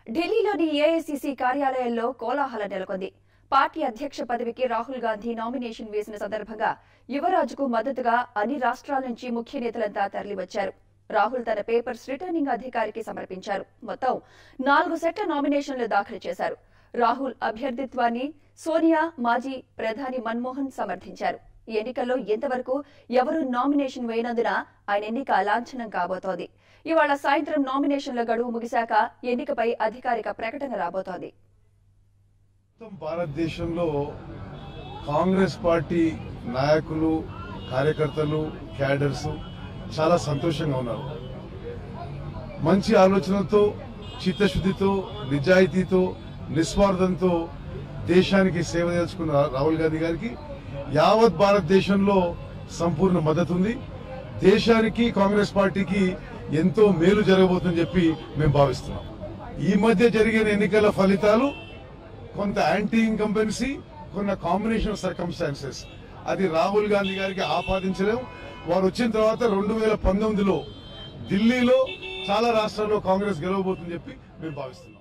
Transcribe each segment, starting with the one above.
ఢిల్లీలోని ఏఐసీసీ కార్యాలయంలో కోలాహలం నెలకొంది పార్టీ అధ్యక్ష పదవికి రాహుల్ గాంధీ నామినేషన్ వేసిన సందర్భంగా యువరాజుకు మద్దతుగా అన్ని రాష్ట్రాల నుంచి ముఖ్య నేతలంతా తరలివచ్చారు రాహుల్ తన పేపర్స్ రిటర్నింగ్ అధికారికి సమర్పించారు మొత్తం నాలుగు సెట్ల నామినేషన్లు దాఖలు చేశారు రాహుల్ అభ్యర్థిత్వాన్ని సోనియా మాజీ ప్రధాని మన్మోహన్ సమర్థించారు ఈ ఎన్నికల్లో ఎంతవరకు ఎవరూ నామినేషన్ వేయనందున ఆయన ఎన్నిక లాంఛనం కాబోతోంది ఇవాళ సాయంత్రం నామినేషన్ల గడువు ముగిశాక ఎన్నికపై అధికారిక ప్రకటన రాబోతోంది మొత్తం భారతదేశంలో కాంగ్రెస్ పార్టీ నాయకులు కార్యకర్తలు క్యాడర్స్ చాలా సంతోషంగా ఉన్నారు మంచి ఆలోచనలతో చిత్తశుద్ధితో నిజాయితీతో నిస్వార్థంతో దేశానికి సేవ చేసుకున్న రాహుల్ గాంధీ గారికి యావత్ భారతదేశంలో సంపూర్ణ మద్దతు ఉంది దేశానికి కాంగ్రెస్ పార్టీకి ఎంతో మేలు జరగబోతుందని చెప్పి మేము భావిస్తున్నాం ఈ మధ్య జరిగిన ఎన్నికల ఫలితాలు కొంత యాంటీ ఇన్కంబెన్సీ కొన్న కాంబినేషన్ ఆఫ్ సర్కమ్స్టాన్సెస్ అది రాహుల్ గాంధీ గారికి ఆపాదించలేం వారు వచ్చిన తర్వాత రెండు వేల పంతొమ్మిదిలో ఢిల్లీలో చాలా రాష్ట్రాల్లో కాంగ్రెస్ గెలవబోతుందని చెప్పి మేము భావిస్తున్నాం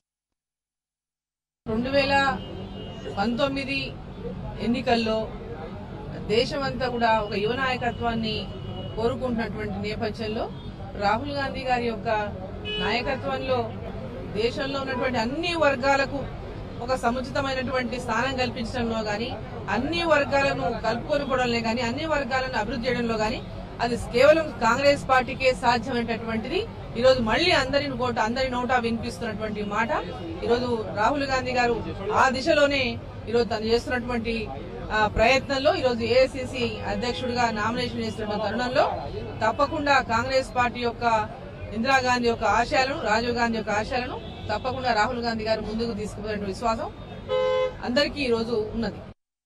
రెండు వేల పంతొమ్మిది ఎన్నికల్లో దేశమంతా కూడా ఒక యువ నాయకత్వాన్ని కోరుకుంటున్నటువంటి నేపథ్యంలో రాహుల్ గాంధీ గారి యొక్క నాయకత్వంలో దేశంలో ఉన్నటువంటి అన్ని వర్గాలకు ఒక సముచితమైనటువంటి స్థానం కల్పించడంలో గాని అన్ని వర్గాలను కలుపుకొనిపోవడంలో గాని అన్ని వర్గాలను అభివృద్ధి చేయడంలో గాని అది కేవలం కాంగ్రెస్ పార్టీకే సాధ్యమైనటువంటిది ఈ రోజు మళ్ళీ అందరి నోట అందరి నోట వినిపిస్తున్నటువంటి మాట ఈ రోజు రాహుల్ గాంధీ గారు ఆ దిశలోనే ఈ రోజు తను చేస్తున్నటువంటి ఆ, ప్రయత్నంలో ఈ రోజు ఏఐసిసి అధ్యక్షుడిగా నామినేషన్ చేస్తున్న తరుణంలో తప్పకుండా కాంగ్రెస్ పార్టీ యొక్క ఇందిరాగాంధీ యొక్క ఆశయాలను రాజీవ్ గాంధీ యొక్క ఆశయాలను తప్పకుండా రాహుల్ గాంధీ గారు ముందుకు తీసుకుపోయిన విశ్వాసం అందరికీ ఈ రోజు ఉన్నది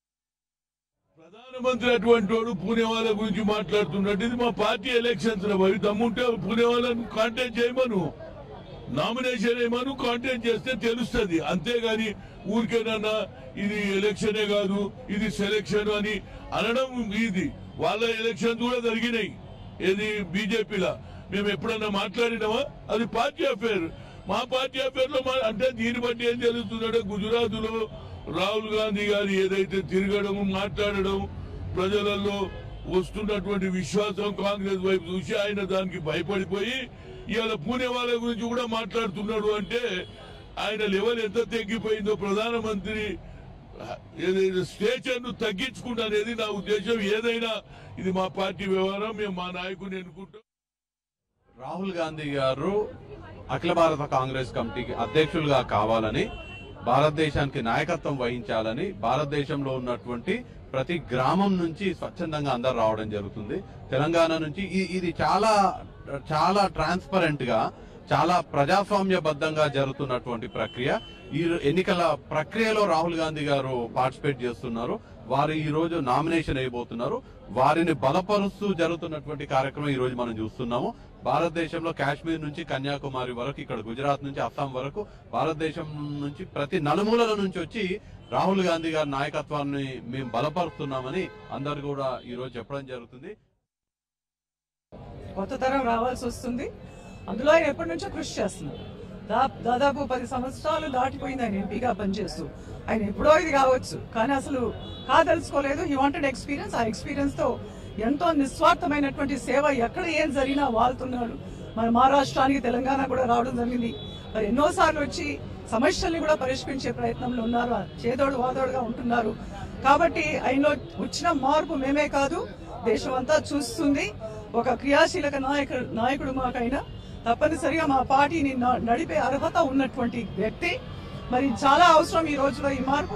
ప్రధానమంత్రి అటువంటి వాడు పూణే వాళ్ళ గురించి మాట్లాడుతున్నట్టు ఇది మా పార్టీ ఎలక్షన్స్ రా భయ్ దమ్ముంటే పూణే వాళ్ళను కాంటాక్ట్ చేయమను నామినేషన్ ఏమను కాంటాక్ట్ చేస్తే తెలుస్తుంది అంతేగాని ఊరికేనన్నా ఇది ఎలక్షనే కాదు ఇది సెలక్షన్ అని అనడం ఇది వాళ్ళ ఎలక్షన్స్ కూడా జరిగినాయి ఏది బీజేపీలా మేము ఎప్పుడన్నా మాట్లాడినామా అది పార్టీ అఫేర్ మా పార్టీ అఫేర్ లో మా- అంటే దీన్ని బట్టి ఏం జరుగుతుందంటే గుజరాత్ లో రాహుల్ గాంధీ గారు ఏదైతే తిరగడం మాట్లాడడం ప్రజలలో వస్తున్నటువంటి విశ్వాసం కాంగ్రెస్ వైపు చూసి ఆయన దానికి భయపడిపోయి ఇవాళ పూణే వాళ్ళ గురించి కూడా మాట్లాడుతున్నాడు అంటే ఆయన లెవెల్ ఎంత తగ్గిపోయిందో ప్రధానమంత్రి ఏదైనా స్టేచర్ ను తగ్గించుకుంటానేది నా ఉద్దేశం ఏదైనా ఇది మా పార్టీ వ్యవహారం మేము మా నాయకుని ఎన్నుకుంటాం రాహుల్ గాంధీ గారు అఖిల భారత కాంగ్రెస్ కమిటీకి అధ్యక్షులుగా కావాలని భారతదేశానికి నాయకత్వం వహించాలని భారతదేశంలో ఉన్నటువంటి ప్రతి గ్రామం నుంచి స్వచ్ఛందంగా అందరు రావడం జరుగుతుంది తెలంగాణ నుంచి ఇ- ఇది చాలా చాలా ట్రాన్స్పరెంట్ గా చాలా ప్రజాస్వామ్యబద్ధంగా జరుగుతున్నటువంటి ప్రక్రియ ఈ ఎన్నికల ప్రక్రియలో రాహుల్ గాంధీ గారు పార్టిసిపేట్ చేస్తున్నారు వారు ఈ రోజు నామినేషన్ వేయబోతున్నారు వారిని బలపరుస్తూ జరుగుతున్నటువంటి కార్యక్రమం ఈ రోజు మనం చూస్తున్నాము భారతదేశంలో కాశ్మీర్ నుంచి కన్యాకుమారి వరకు ఇక్కడ గుజరాత్ నుంచి అస్సాం వరకు భారతదేశం నుంచి ప్రతి నలుమూలల నుంచి వచ్చి రాహుల్ గాంధీ గారి నాయకత్వాన్ని మేము బలపరుస్తున్నామని అందరు కూడా ఈ రోజు చెప్పడం జరుగుతుంది కొత్త తరం రావాల్సి వస్తుంది అందులో ఆయన ఎప్పటి నుంచో కృషి చేస్తున్నారు దా- దాదాపు పది సంవత్సరాలు దాటిపోయింది ఆయన ఎంపీగా పనిచేస్తూ ఆయన ఎప్పుడో ఇది కావచ్చు కానీ అసలు కాదలుచుకోలేదు ఈ వాంటెడ్ ఎక్స్పీరియన్స్ ఆ ఎక్స్పీరియన్స్ తో ఎంతో నిస్వార్థమైనటువంటి సేవ ఎక్కడ ఏం జరిగినా వాళ్తున్నాడు మన మహారాష్ట్రానికి తెలంగాణ కూడా రావడం జరిగింది మరి ఎన్నోసార్లు వచ్చి సమస్యల్ని కూడా పరిష్కరించే ప్రయత్నంలో ఉన్నారు చేదోడు వాదోడుగా ఉంటున్నారు కాబట్టి ఆయనలో వచ్చిన మార్పు మేమే కాదు దేశం అంతా చూస్తుంది ఒక క్రియాశీలక నాయకుడు నాయకుడు మాకైనా తప్పనిసరిగా మా పార్టీని న- నడిపే అర్హత ఉన్నటువంటి వ్యక్తి మరి చాలా అవసరం ఈ రోజులో ఈ మార్పు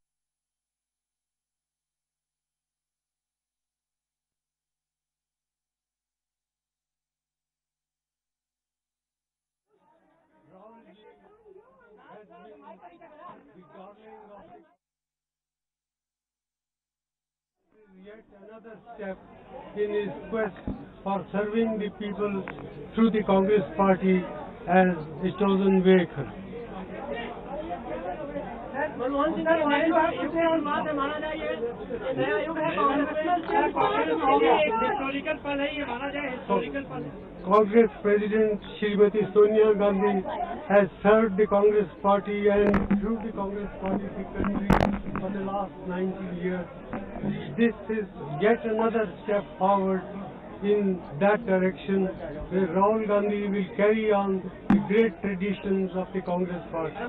yet another step in his quest for serving the people through the Congress party as a chosen vehicle. Manmohan Singh के बारे में इसे और बात है माना जाए नया युग है कांग्रेस के लिए एक हिस्टोरिकल पल है ये माना जाए हिस्टोरिकल पल है Congress President Srimati Sonia Gandhi has served the Congress Party and through the Congress Party the country for the last 90 years. This is yet another step forward in that direction where Rahul Gandhi will carry on the great traditions of the Congress Party.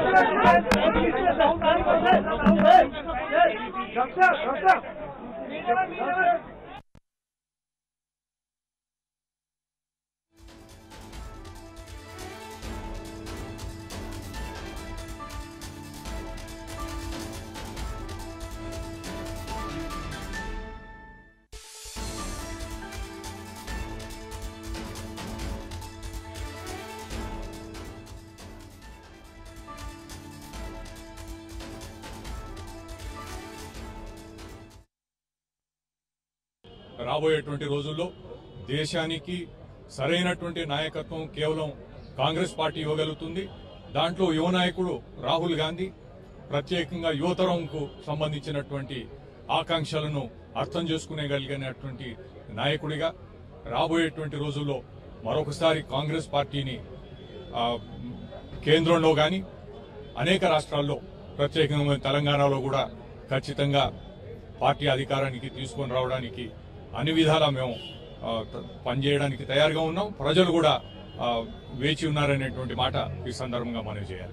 రాబోయేటువంటి రోజుల్లో దేశానికి సరైనటువంటి నాయకత్వం కేవలం Congress party ఇవ్వగలుగుతుంది దాంట్లో యువ నాయకుడు రాహుల్ గాంధీ ప్రత్యేకంగా యువతరంకు సంబంధించినటువంటి ఆకాంక్షలను అర్థం చేసుకునేగలిగినటువంటి నాయకుడిగా రాబోయేటువంటి రోజుల్లో మరొకసారి కాంగ్రెస్ పార్టీని ఆ, కేంద్రంలో గాని అనేక రాష్ట్రాల్లో ప్రత్యేకంగా తెలంగాణలో కూడా ఖచ్చితంగా పార్టీ అధికారానికి తీసుకొని రావడానికి అన్ని విధాలా మేము ఆ, త- పనిచేయడానికి తయారుగా ఉన్నాం ప్రజలు కూడా ఆ, వేచి ఉన్నారనేటువంటి మాట ఈ సందర్భంగా మనం చేయాలి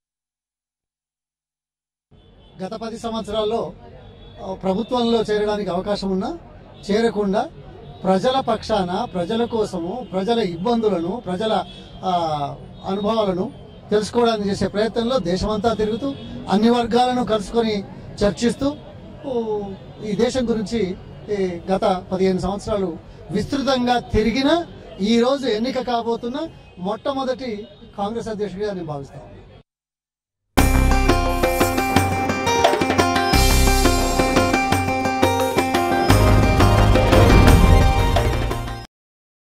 గత పది సంవత్సరాల్లో ఆ, ప్రభుత్వంలో చేరడానికి అవకాశం ఉన్నా చేరకుండా ప్రజల పక్షాన ప్రజల కోసము ప్రజల ఇబ్బందులను ప్రజల ఆ, అనుభవాలను తెలుసుకోవడానికి చేసే ప్రయత్నంలో దేశమంతా తిరుగుతూ అన్ని వర్గాలను కలుసుకొని చర్చిస్తూ ఊ, ఈ దేశం గురించి ఈ గత పదిహేను సంవత్సరాలు విస్తృతంగా తిరిగిన ఈ రోజు ఎన్నిక కాబోతున్న మొట్టమొదటి కాంగ్రెస్ అధ్యక్షుడిగా నేను భావిస్తాను